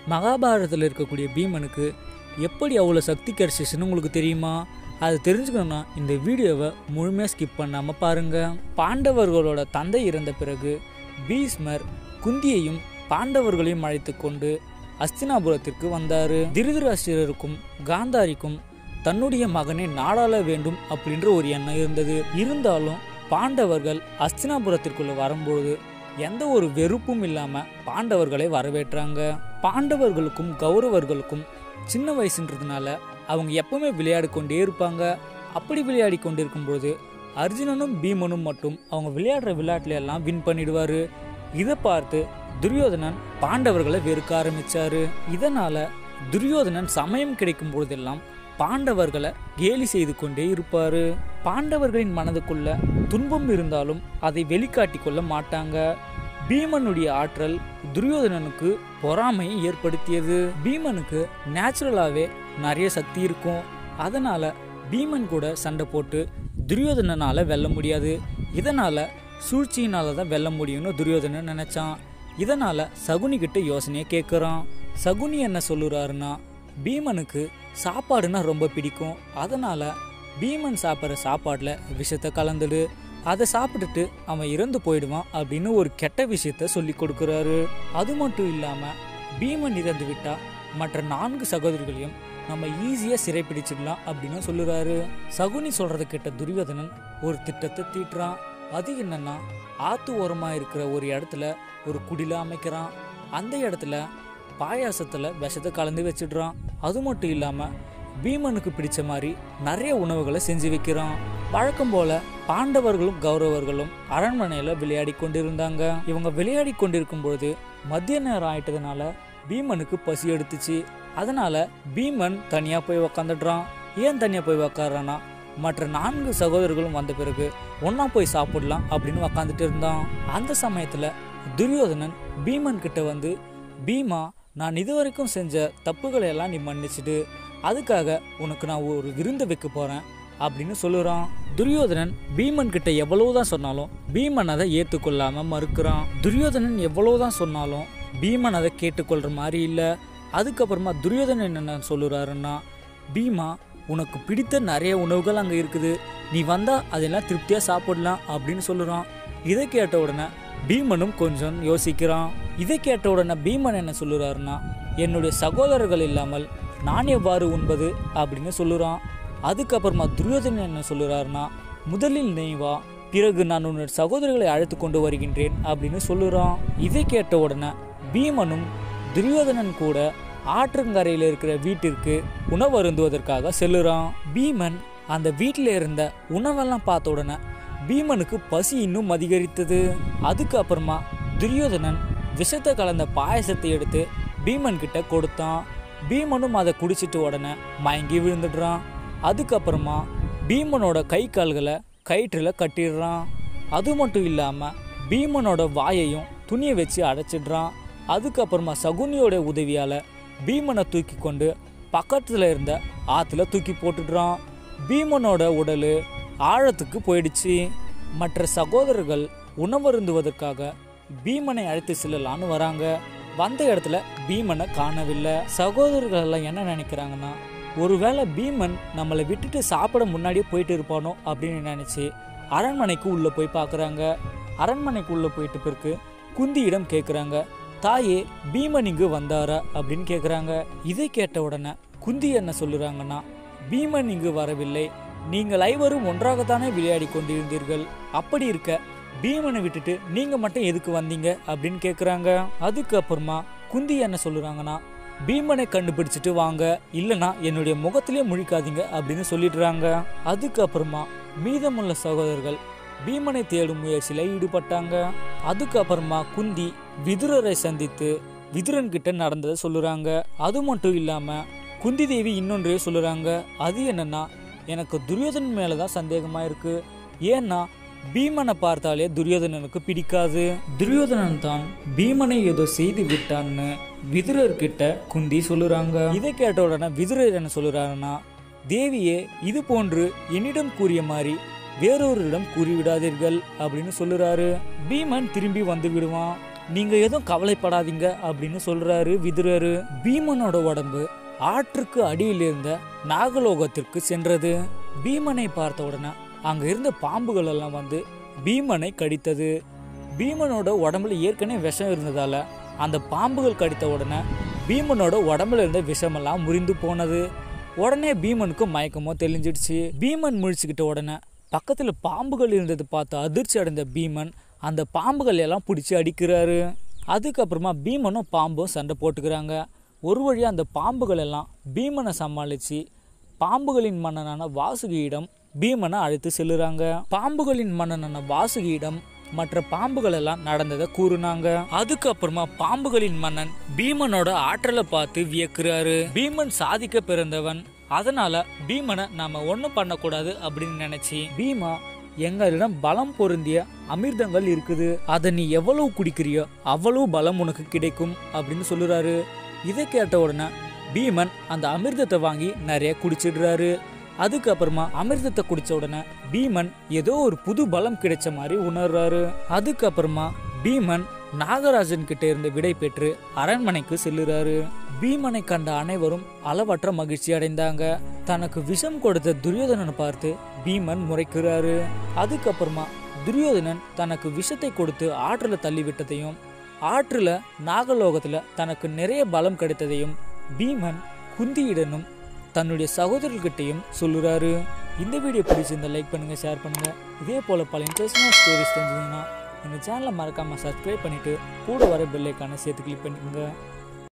மகாபாரதத்தில் இருக்கக்கூடிய பீமனுக்கு எப்படி அவ்வளோ சக்தி கிடைச்சிச்சுன்னு உங்களுக்கு தெரியுமா அது தெரிஞ்சுக்கணும்னா இந்த வீடியோவை முழுமையாக ஸ்கிப் பண்ணாமல் பாருங்கள் பாண்டவர்களோட தந்தை இறந்த பிறகு பீஸ்மர் குந்தியையும் பாண்டவர்களையும் அழைத்து கொண்டு அஸ்தினாபுரத்திற்கு வந்தார் திருதராஷ்டிரருக்கும் காந்தாரிக்கும் தன்னுடைய மகனை நாடாள வேண்டும் அப்படின்ற ஒரு எண்ணம் இருந்தது இருந்தாலும் பாண்டவர்கள் அஸ்தினாபுரத்திற்குள்ள வரும்போது எந்த ஒரு வெறுப்பும் இல்லாம பாண்டவர்களை வரவேற்றாங்க பாண்டவர்களுக்கும் கௌரவர்களுக்கும் சின்ன வயசுன்றதுனால அவங்க எப்பவுமே விளையாடி கொண்டே இருப்பாங்க அப்படி விளையாடி கொண்டிருக்கும் பொழுது அர்ஜுனனும் பீமனும் மட்டும் அவங்க விளையாடுற விளையாட்டுல எல்லாம் வின் பண்ணிடுவாரு இதை பார்த்து துரியோதனன் பாண்டவர்களை வெறுக்க ஆரம்பிச்சாரு இதனால துரியோதனன் சமயம் கிடைக்கும் பொழுதெல்லாம் பாண்டவர்களை கேலி செய்து கொண்டே இருப்பாரு பாண்டவர்களின் மனதுக்குள்ள துன்பம் இருந்தாலும் அதை வெளிக்காட்டி கொள்ள மாட்டாங்க பீமனுடைய ஆற்றல் துரியோதனனுக்கு பொறாமையை ஏற்படுத்தியது பீமனுக்கு நேச்சுரலாகவே நிறைய சக்தி இருக்கும் அதனால பீமன் கூட சண்டை போட்டு துரியோதனனால வெல்ல முடியாது இதனால சூழ்ச்சியினால தான் வெல்ல முடியும்னு துரியோதனன் நினைச்சான் இதனால சகுனி கிட்ட யோசனையை கேட்குறான் சகுனி என்ன சொல்லுறாருன்னா பீமனுக்கு சாப்பாடுனா ரொம்ப பிடிக்கும் அதனால பீமன் சாப்பிட்ற சாப்பாட்டில் விஷத்தை கலந்துடு அதை சாப்பிட்டுட்டு அவன் இறந்து போயிடுவான் அப்படின்னு ஒரு கெட்ட விஷயத்த சொல்லி கொடுக்குறாரு அது மட்டும் இல்லாமல் பீமன் இறந்து விட்டா மற்ற நான்கு சகோதரிகளையும் நம்ம ஈஸியாக சிறைப்பிடிச்சிடலாம் அப்படின்னு சொல்லுறாரு சகுனி சொல்றத கேட்ட துரியோதனன் ஒரு திட்டத்தை தீட்டுறான் அது என்னன்னா ஆத்து ஓரமா இருக்கிற ஒரு இடத்துல ஒரு குடில அமைக்கிறான் அந்த இடத்துல பாயாசத்துல விஷத்தை கலந்து வச்சிடுறான் அது மட்டும் இல்லாம பீமனுக்கு பிடிச்ச மாதிரி நிறைய உணவுகளை செஞ்சு வைக்கிறான் வழக்கம் போல பாண்டவர்களும் கௌரவர்களும் அரண்மனையில விளையாடி கொண்டிருந்தாங்க இவங்க விளையாடி கொண்டிருக்கும் பொழுது மதிய நேரம் ஆயிட்டதுனால பீமனுக்கு பசி எடுத்துச்சு அதனால பீமன் தனியா போய் உக்காந்துடுறான் ஏன் தனியா போய் உக்காடுறான்னா மற்ற நான்கு சகோதரர்களும் வந்த பிறகு ஒண்ணா போய் சாப்பிடலாம் அப்படின்னு உக்காந்துட்டு இருந்தான் அந்த சமயத்துல துரியோதனன் பீமன் கிட்ட வந்து பீமா நான் இதுவரைக்கும் செஞ்ச தப்புகளை எல்லாம் நீ மன்னிச்சிடு அதுக்காக உனக்கு நான் ஒரு விருந்து வைக்க போறேன் அப்படின்னு சொல்லுறான் துரியோதனன் பீமன் கிட்ட எவ்வளவுதான் சொன்னாலும் பீமன் அதை ஏத்துக்கொள்ளாம மறுக்கிறான் துரியோதனன் எவ்வளவுதான் சொன்னாலும் பீமன் அதை கேட்டுக்கொள்ற மாதிரி இல்ல அதுக்கப்புறமா துரியோதனன் என்ன சொல்லுறாருன்னா பீமா உனக்கு பிடித்த நிறைய உணவுகள் அங்க இருக்குது நீ வந்தா அதெல்லாம் திருப்தியா சாப்பிடலாம் அப்படின்னு சொல்லுறான் இதை கேட்ட உடனே பீமனும் கொஞ்சம் யோசிக்கிறான் இதை கேட்ட உடனே பீமன் என்ன சொல்லுறாருன்னா என்னுடைய சகோதரர்கள் இல்லாமல் நான் எவ்வாறு உண்பது அப்படின்னு சொல்லுறான் அதுக்கப்புறமா துரியோதனன் என்ன சொல்லுறாருன்னா முதலில் நீ வா பிறகு நான் உன்னுடைய சகோதரர்களை அழைத்து கொண்டு வருகின்றேன் அப்படின்னு சொல்லுறான் இதை கேட்ட உடனே பீமனும் துரியோதனன் கூட ஆற்றங்கரையில் இருக்கிற வீட்டிற்கு உணவு அருந்துவதற்காக செல்லுறான் பீமன் அந்த வீட்டில் இருந்த உணவெல்லாம் பார்த்த உடனே பீமனுக்கு பசி இன்னும் அதிகரித்தது அதுக்கப்புறமா துரியோதனன் விஷத்தை கலந்த பாயசத்தை எடுத்து பீமன் கிட்ட கொடுத்தான் பீமனும் அதை குடிச்சிட்டு உடனே மயங்கி விழுந்துடுறான் அதுக்கப்புறமா பீமனோட கை கால்களை கயிற்றில் கட்டிடுறான் அது மட்டும் இல்லாமல் பீமனோட வாயையும் துணியை வச்சு அடைச்சிடுறான் அதுக்கப்புறமா சகுனியோட உதவியால் பீமனை தூக்கி கொண்டு பக்கத்தில் இருந்த ஆற்றுல தூக்கி போட்டுடுறான் பீமனோட உடல் ஆழத்துக்கு போயிடுச்சு மற்ற சகோதரர்கள் உணவருந்துவதற்காக பீமனை அழைத்து செல்லலான்னு வராங்க வந்த இடத்துல பீமனை காணவில்லை சகோதரர்கள் எல்லாம் என்ன நினைக்கிறாங்கன்னா ஒருவேளை பீமன் நம்மளை விட்டுட்டு சாப்பிட முன்னாடியே போயிட்டு இருப்பானோ அப்படின்னு நினைச்சு அரண்மனைக்கு உள்ள போய் பார்க்குறாங்க அரண்மனைக்கு உள்ள போயிட்டு பிறகு குந்தியிடம் கேட்குறாங்க தாயே பீமன் இங்கு வந்தாரா அப்படின்னு கேட்குறாங்க இதை கேட்ட உடனே குந்தி என்ன சொல்லுறாங்கன்னா பீமன் இங்கு வரவில்லை நீங்கள் ஐவரும் ஒன்றாகத்தானே விளையாடி கொண்டிருந்தீர்கள் அப்படி இருக்க பீமனை விட்டுட்டு நீங்க மட்டும் எதுக்கு வந்தீங்க அப்படின்னு கேக்குறாங்க அதுக்கப்புறமா குந்தி என்ன சொல்லுறாங்கன்னா பீமனை கண்டுபிடிச்சிட்டு வாங்க இல்லனா என்னுடைய முகத்திலே முழிக்காதீங்க அப்படின்னு சொல்லிடுறாங்க அதுக்கப்புறமா மீதமுள்ள சகோதரர்கள் பீமனை தேடும் முயற்சியில ஈடுபட்டாங்க அதுக்கப்புறமா குந்தி விதுரரை சந்தித்து விதுரன் கிட்ட நடந்ததை சொல்லுறாங்க அது மட்டும் இல்லாம குந்தி தேவி இன்னொன்றையே சொல்லுறாங்க அது என்னன்னா எனக்கு துரியோதனன் மேலதான் சந்தேகமா இருக்கு ஏன்னா பீமனை பார்த்தாலே துரியோதனனுக்கு பிடிக்காது துரியோதனன் தான் பீமனை ஏதோ செய்து விட்டான்னு விதுரர் கிட்ட குந்தி சொல்லுறாங்க இதை கேட்ட உடனே விதுரர் என்ன சொல்லுறாருன்னா தேவியே இது போன்று என்னிடம் கூறிய மாதிரி வேறொருடம் கூறிவிடாதீர்கள் அப்படின்னு சொல்லுறாரு பீமன் திரும்பி வந்து விடுவான் நீங்க எதுவும் கவலைப்படாதீங்க அப்படின்னு சொல்றாரு விதுரரு பீமனோட உடம்பு ஆற்றுக்கு அடியில் இருந்த நாகலோகத்திற்கு சென்றது பீமனை பார்த்த உடனே அங்க இருந்த பாம்புகள் எல்லாம் வந்து பீமனை கடித்தது பீமனோட உடம்புல ஏற்கனவே விஷம் இருந்ததால அந்த பாம்புகள் கடித்த உடனே பீமனோட உடம்புல இருந்த விஷமெல்லாம் முறிந்து போனது உடனே பீமனுக்கு மயக்கமோ தெளிஞ்சிடுச்சு பீமன் முழிச்சுக்கிட்ட உடனே பக்கத்துல பாம்புகள் இருந்தது பார்த்து அதிர்ச்சி அடைந்த பீமன் அந்த பாம்புகள் எல்லாம் பிடிச்சி அடிக்கிறாரு அதுக்கப்புறமா பீமனும் பாம்பும் சண்டை போட்டுக்கிறாங்க ஒரு வழியாக அந்த பாம்புகள் எல்லாம் பீமனை சமாளித்து பாம்புகளின் மன்னனான வாசுகியிடம் பீமனை அழைத்து செல்லுறாங்க பாம்புகளின் மன்னனான வாசுகியிடம் மற்ற பாம்புகள் எல்லாம் நடந்ததை கூறுனாங்க அதுக்கப்புறமா பாம்புகளின் மன்னன் பீமனோட ஆற்றலை பார்த்து வியக்குறாரு பீமன் சாதிக்க பிறந்தவன் அதனால பீமனை நாம ஒன்றும் பண்ணக்கூடாது அப்படின்னு நினைச்சு பீமா எங்களிடம் பலம் பொருந்திய அமிர்தங்கள் இருக்குது அதை நீ எவ்வளவு குடிக்கிறியோ அவ்வளவு பலம் உனக்கு கிடைக்கும் அப்படின்னு சொல்லுறாரு இதை கேட்ட உடனே பீமன் அந்த அமிர்தத்தை வாங்கி நிறைய குடிச்சிடுறாரு அதுக்கப்புறமா அமிர்தத்தை குடிச்ச உடனே பீமன் ஏதோ ஒரு புது பலம் கிடைச்ச மாதிரி உணர்றாரு அதுக்கப்புறமா பீமன் நாகராஜன் கிட்ட இருந்து விடை பெற்று அரண்மனைக்கு செல்லுறாரு பீமனை கண்ட அனைவரும் அளவற்ற மகிழ்ச்சி அடைந்தாங்க தனக்கு விஷம் கொடுத்த துரியோதனனை பார்த்து பீமன் முறைக்கிறாரு அதுக்கப்புறமா துரியோதனன் தனக்கு விஷத்தை கொடுத்து ஆற்றுல தள்ளி விட்டதையும் ஆற்றுல நாகலோகத்துல தனக்கு நிறைய பலம் கிடைத்ததையும் பீமன் குந்தியிடனும் தன்னுடைய சகோதரர்கிட்டையும் சொல்லுறாரு இந்த வீடியோ பிடிச்சிருந்தா லைக் பண்ணுங்க ஷேர் பண்ணுங்க இதே போல பல இன்ட்ரெஸ்டிங்கான ஸ்டோரிஸ் தெரிஞ்சதுன்னா இந்த சேனலை மறக்காம சப்ஸ்கிரைப் பண்ணிட்டு கூட வர பெல் ஐக்கானை சேர்த்து கிளிக் பண்ணிக்கோங்க